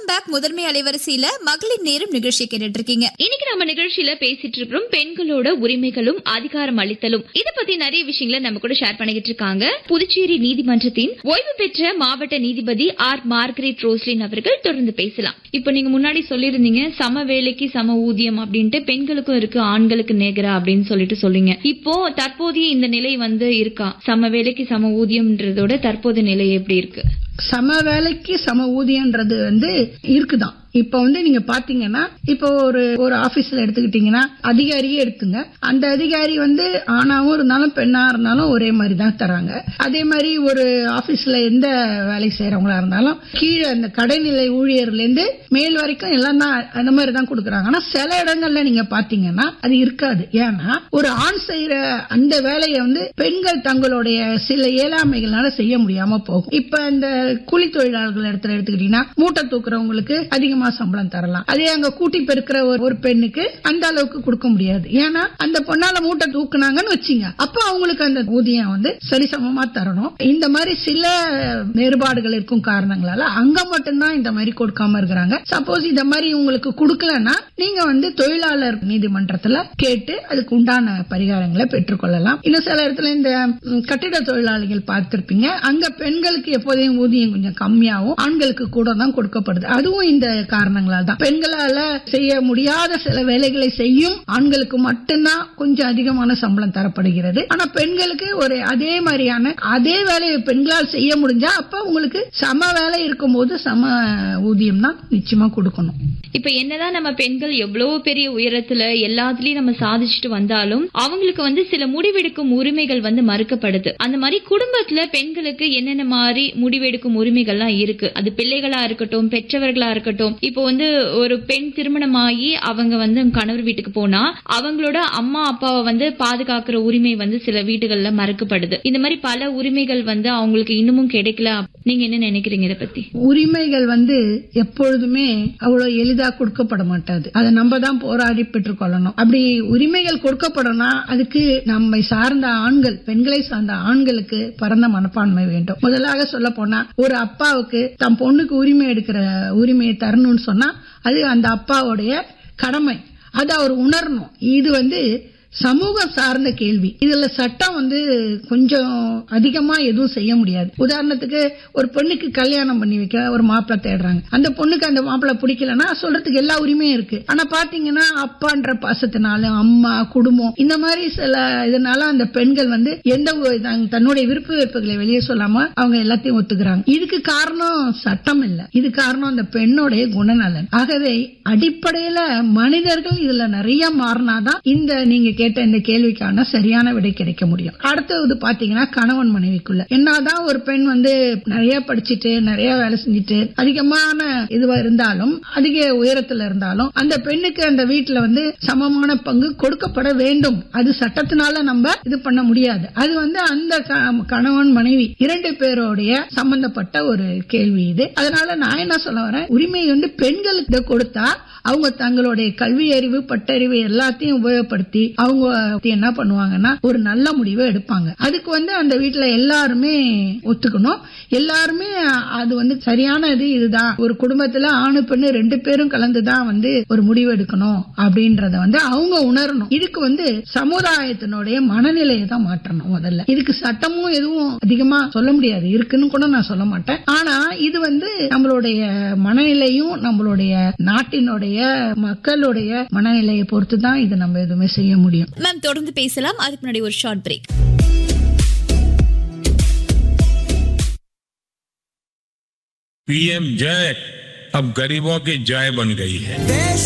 back முதன்மை அலைவரிசையில மகளிர் நேரம் நிகழ்ச்சி கேட்டுட்டு இருக்கீங்க இன்னைக்கு நம்ம நிகழ்ச்சியில பேசிட்டு இருக்கிறோம் பெண்களோட உரிமைகளும் அதிகாரம் அளித்தலும் இத பத்தி நிறைய விஷயங்களை நம்ம கூட ஷேர் பண்ணிக்கிட்டு இருக்காங்க புதுச்சேரி நீதிமன்றத்தின் ஓய்வு பெற்ற மாவட்ட நீதிபதி ஆர் மார்கரெட் ரோஸ்லின் அவர்கள் தொடர்ந்து பேசலாம் இப்போ நீங்க முன்னாடி சொல்லியிருந்தீங்க சம வேலைக்கு சம ஊதியம் அப்படின்ட்டு பெண்களுக்கும் இருக்கு ஆண்களுக்கு நேகரா அப்படின்னு சொல்லிட்டு சொல்லுங்க இப்போ தற்போதைய இந்த நிலை வந்து இருக்கா சம வேலைக்கு சம ஊதியம்ன்றதோட தற்போதைய நிலை எப்படி இருக்கு சம வேலைக்கு சம ஊதியன்றது வந்து இருக்குதான் இப்ப வந்து நீங்க பாத்தீங்கன்னா இப்போ ஒரு ஒரு ஆபீஸ்ல எடுத்துக்கிட்டீங்கன்னா அதிகாரியே எடுத்துங்க அந்த அதிகாரி வந்து ஆணாவும் இருந்தாலும் பெண்ணா இருந்தாலும் ஒரே மாதிரி தான் தராங்க அதே மாதிரி ஒரு ஆபீஸ்ல எந்த வேலை செய்யறவங்களா இருந்தாலும் கீழே அந்த கடைநிலை ஊழியர்ல இருந்து மேல் வரைக்கும் எல்லாம் தான் அந்த மாதிரி தான் கொடுக்குறாங்க ஆனா சில இடங்கள்ல நீங்க பாத்தீங்கன்னா அது இருக்காது ஏன்னா ஒரு ஆண் செய்யற அந்த வேலையை வந்து பெண்கள் தங்களுடைய சில இயலாமைகளால செய்ய முடியாம போகும் இப்ப இந்த கூலி தொழிலாளர்கள் இடத்துல எடுத்துக்கிட்டீங்கன்னா மூட்டை தூக்குறவங்களுக்கு அதிகமா சம்பளம் தரலாம் அதே அங்க கூட்டி பெருக்கிற ஒரு ஒரு பெண்ணுக்கு அந்த அளவுக்கு கொடுக்க முடியாது ஏன்னா அந்த பொண்ணால மூட்டை தூக்குனாங்கன்னு வச்சுங்க அப்ப அவங்களுக்கு அந்த ஊதியம் வந்து சரிசமமா தரணும் இந்த மாதிரி சில வேறுபாடுகள் இருக்கும் காரணங்களால அங்க மட்டும்தான் இந்த மாதிரி கொடுக்காம இருக்கிறாங்க சப்போஸ் இந்த மாதிரி உங்களுக்கு கொடுக்கலன்னா நீங்க வந்து தொழிலாளர் நீதிமன்றத்துல கேட்டு அதுக்கு உண்டான பரிகாரங்களை பெற்றுக்கொள்ளலாம் இன்னும் சில இடத்துல இந்த ம், கட்டிட தொழிலாளிகள் பார்த்திருப்பீங்க அங்க பெண்களுக்கு எப்போதையும் ஊதியம் கொஞ்சம் கம்மியாகவும் ஆண்களுக்கு கூட தான் கொடுக்கப்படுது அதுவும் இந்த காரணங்களால் தான் பெண்களால செய்ய முடியாத சில வேலைகளை செய்யும் ஆண்களுக்கு மட்டும்தான் கொஞ்சம் அதிகமான சம்பளம் தரப்படுகிறது ஆனா பெண்களுக்கு ஒரு அதே மாதிரியான அதே வேலையை பெண்களால் செய்ய முடிஞ்சா அப்ப உங்களுக்கு சம வேலை இருக்கும்போது சம ஊதியம் தான் நிச்சயமா கொடுக்கணும் இப்ப என்னதான் நம்ம பெண்கள் எவ்வளவு பெரிய உயரத்துல எல்லாத்துலயும் நம்ம சாதிச்சுட்டு வந்தாலும் அவங்களுக்கு வந்து சில முடிவெடுக்கும் உரிமைகள் வந்து மறுக்கப்படுது அந்த மாதிரி குடும்பத்துல பெண்களுக்கு என்னென்ன மாதிரி முடிவெடுக்கும் உரிமைகள்லாம் இருக்கு அது பிள்ளைகளா இருக்கட்டும் பெற்றவர்களா இருக்கட்டும் இப்போ வந்து ஒரு பெண் திருமணமாகி அவங்க வந்து கணவர் வீட்டுக்கு போனா அவங்களோட அம்மா அப்பாவை வந்து பாதுகாக்கிற உரிமை வந்து சில வீடுகள்ல மறுக்கப்படுது இந்த மாதிரி பல உரிமைகள் வந்து அவங்களுக்கு இன்னமும் கிடைக்கல நீங்க என்ன நினைக்கிறீங்க இதை பத்தி உரிமைகள் வந்து எப்பொழுதுமே அவ்வளவு எளிதா கொடுக்கப்பட மாட்டாது அதை நம்ம தான் போராடி பெற்றுக்கொள்ளணும் அப்படி உரிமைகள் கொடுக்கப்படணும் அதுக்கு நம்மை சார்ந்த ஆண்கள் பெண்களை சார்ந்த ஆண்களுக்கு பரந்த மனப்பான்மை வேண்டும் முதலாக சொல்ல போனா ஒரு அப்பாவுக்கு தம் பொண்ணுக்கு உரிமை எடுக்கிற உரிமையை தரணும்னு சொன்னா அது அந்த அப்பாவுடைய கடமை அதை அவர் உணரணும் இது வந்து சமூகம் சார்ந்த கேள்வி இதுல சட்டம் வந்து கொஞ்சம் அதிகமா எதுவும் செய்ய முடியாது உதாரணத்துக்கு ஒரு பெண்ணுக்கு கல்யாணம் பண்ணி வைக்க ஒரு மாப்பிள்ளை தேடுறாங்க அந்த பொண்ணுக்கு அந்த மாப்பிள்ளை பிடிக்கலன்னா சொல்றதுக்கு எல்லா உரிமையும் இருக்கு ஆனா பாத்தீங்கன்னா அப்பான்ற பாசத்தினால அம்மா குடும்பம் இந்த மாதிரி சில இதனால அந்த பெண்கள் வந்து எந்த ஒரு தங்- தன்னுடைய விருப்ப வெறுப்புகளை வெளியே சொல்லாம அவங்க எல்லாத்தையும் ஒத்துக்கிறாங்க இதுக்கு காரணம் சட்டம் இல்ல இது காரணம் அந்த பெண்ணுடைய குணநலன் ஆகவே அடிப்படையில மனிதர்கள் இதுல நிறைய மாறினாதான் இந்த நீங்க கேட்ட இந்த கேள்விக்கான சரியான விடை கிடைக்க முடியும் அடுத்தது பாத்தீங்கன்னா கணவன் மனைவிக்குள்ள என்னதான் ஒரு பெண் வந்து நிறைய படிச்சுட்டு நிறைய வேலை செஞ்சுட்டு அதிகமான இதுவா இருந்தாலும் அதிக உயரத்துல இருந்தாலும் அந்த பெண்ணுக்கு அந்த வீட்டுல வந்து சமமான பங்கு கொடுக்கப்பட வேண்டும் அது சட்டத்தினால நம்ம இது பண்ண முடியாது அது வந்து அந்த க- கணவன் மனைவி இரண்டு பேரோடைய சம்பந்தப்பட்ட ஒரு கேள்வி இது அதனால நான் என்ன சொல்ல வரேன் உரிமை வந்து பெண்களுக்கு இதை கொடுத்தா அவங்க தங்களுடைய கல்வி அறிவு பட்டறிவு எல்லாத்தையும் உபயோகப்படுத்தி அவங்க என்ன பண்ணுவாங்கன்னா ஒரு நல்ல முடிவை எடுப்பாங்க அதுக்கு வந்து அந்த வீட்டுல எல்லாருமே ஒத்துக்கணும் எல்லாருமே அது வந்து சரியான இது இதுதான் ஒரு குடும்பத்துல ஆணு பெண்ணு ரெண்டு பேரும் கலந்துதான் வந்து ஒரு முடிவு எடுக்கணும் அப்படின்றத வந்து அவங்க உணரணும் இதுக்கு வந்து சமுதாயத்தினுடைய மனநிலையை தான் மாற்றணும் முதல்ல இதுக்கு சட்டமும் எதுவும் அதிகமா சொல்ல முடியாது இருக்குன்னு கூட நான் சொல்ல மாட்டேன் ஆனா இது வந்து நம்மளுடைய மனநிலையும் நம்மளுடைய நாட்டினுடைய மக்களுடைய மனநிலையை பொறுத்து தான் இது நம்ம எதுவுமே செய்ய முடியும் மேம் தொடர்ந்து பேசலாம் அதுக்கு முன்னாடி ஒரு ஷார்ட் பிரேக் पीएम जय अब गरीबों की जय बन गई है देश